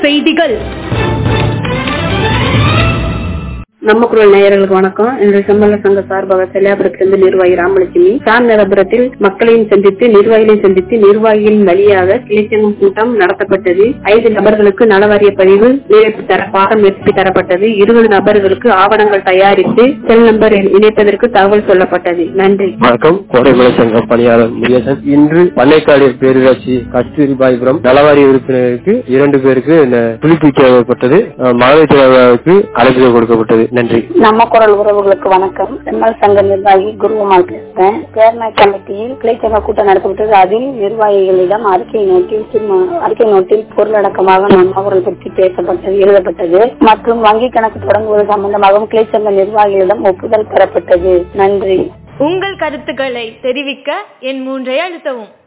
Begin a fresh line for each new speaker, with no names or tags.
செய்திகள்
நம்ம குரல் நேயர்களுக்கு வணக்கம் இன்று செம்மல்ல சங்க சார்பாக செல்லியாபுரத்திலிருந்து நிர்வாகி ராமலட்சுமி சார் நிலபுரத்தில் மக்களையும் சந்தித்து நிர்வாகிகளையும் சந்தித்து நிர்வாகிகளின் வழியாக கிளைச்சங்கம் கூட்டம் நடத்தப்பட்டது ஐந்து நபர்களுக்கு நலவாரிய பதிவு நிறைவேற்றி தர பாகம் நிறுத்தி தரப்பட்டது இருபது நபர்களுக்கு ஆவணங்கள் தயாரித்து செல் நம்பர் இணைப்பதற்கு தகவல் சொல்லப்பட்டது நன்றி
வணக்கம் கோடைமலை சங்கம் பணியாளர் முருகேசன் இன்று பண்ணைக்காடு பேரூராட்சி கஸ்தூரிபாய்புரம் நலவாரிய உறுப்பினருக்கு இரண்டு பேருக்கு இந்த புதுப்பிக்கப்பட்டது அஹ், மகளிர் திருவிழாவுக்கு அழைப்பு கொடுக்கப்பட்டது நன்றி
நம்ம குரல் உறவுகளுக்கு வணக்கம் செம்மல் சங்க நிர்வாகி குருகுமார் பேசுறேன் சேர்மன் கமிட்டியில் கிளைச்சங்க கூட்டம் நடத்தப்பட்டது அதில் நிர்வாகிகளிடம் அறிக்கை நோட்டில் சிம்ம- அறிக்கை நோட்டில் பொருளடக்கமாக நம்ம குரல் பற்றி பேசப்பட்டது எழுதப்பட்டது மற்றும் வங்கி கணக்கு தொடங்குவது சம்பந்தமாகவும் கிளைச்சங்க நிர்வாகிகளிடம் ஒப்புதல் பெறப்பட்டது நன்றி
உங்கள் கருத்துக்களை தெரிவிக்க என் மூன்றை அழுத்தவும்